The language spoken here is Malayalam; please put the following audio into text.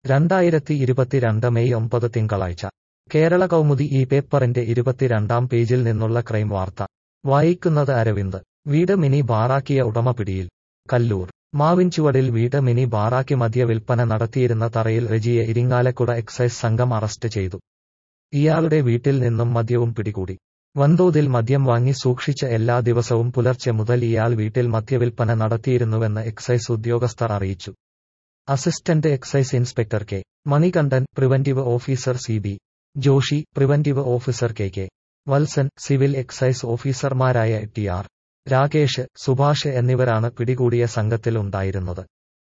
രണ്ടായിരത്തി ഇരുപത്തിരണ്ട് മെയ് ഒമ്പത് തിങ്കളാഴ്ച കേരള കൗമുദി ഈ പേപ്പറിന്റെ ഇരുപത്തിരണ്ടാം പേജിൽ നിന്നുള്ള ക്രൈം വാർത്ത വായിക്കുന്നത് അരവിന്ദ് വീട് മിനി ബാറാക്കിയ ഉടമ പിടിയിൽ കല്ലൂർ മാവിൻചുവടിൽ വീട് മിനി ബാറാക്കി മദ്യ വിൽപ്പന നടത്തിയിരുന്ന തറയിൽ റെജിയെ ഇരിങ്ങാലക്കുട എക്സൈസ് സംഘം അറസ്റ്റ് ചെയ്തു ഇയാളുടെ വീട്ടിൽ നിന്നും മദ്യവും പിടികൂടി വൻതോതിൽ മദ്യം വാങ്ങി സൂക്ഷിച്ച എല്ലാ ദിവസവും പുലർച്ചെ മുതൽ ഇയാൾ വീട്ടിൽ മദ്യവിൽപ്പന നടത്തിയിരുന്നുവെന്ന് എക്സൈസ് ഉദ്യോഗസ്ഥർ അറിയിച്ചു assistant excise inspector K Manikandan preventive officer C B Joshi preventive officer K K Valsan civil excise ഓഫീസർമാരായ ടി ആർ രാകേഷ് സുഭാഷ് എന്നിവരാണ് പിടികൂടിയ സംഘത്തിൽ ഉണ്ടായിരുന്നത്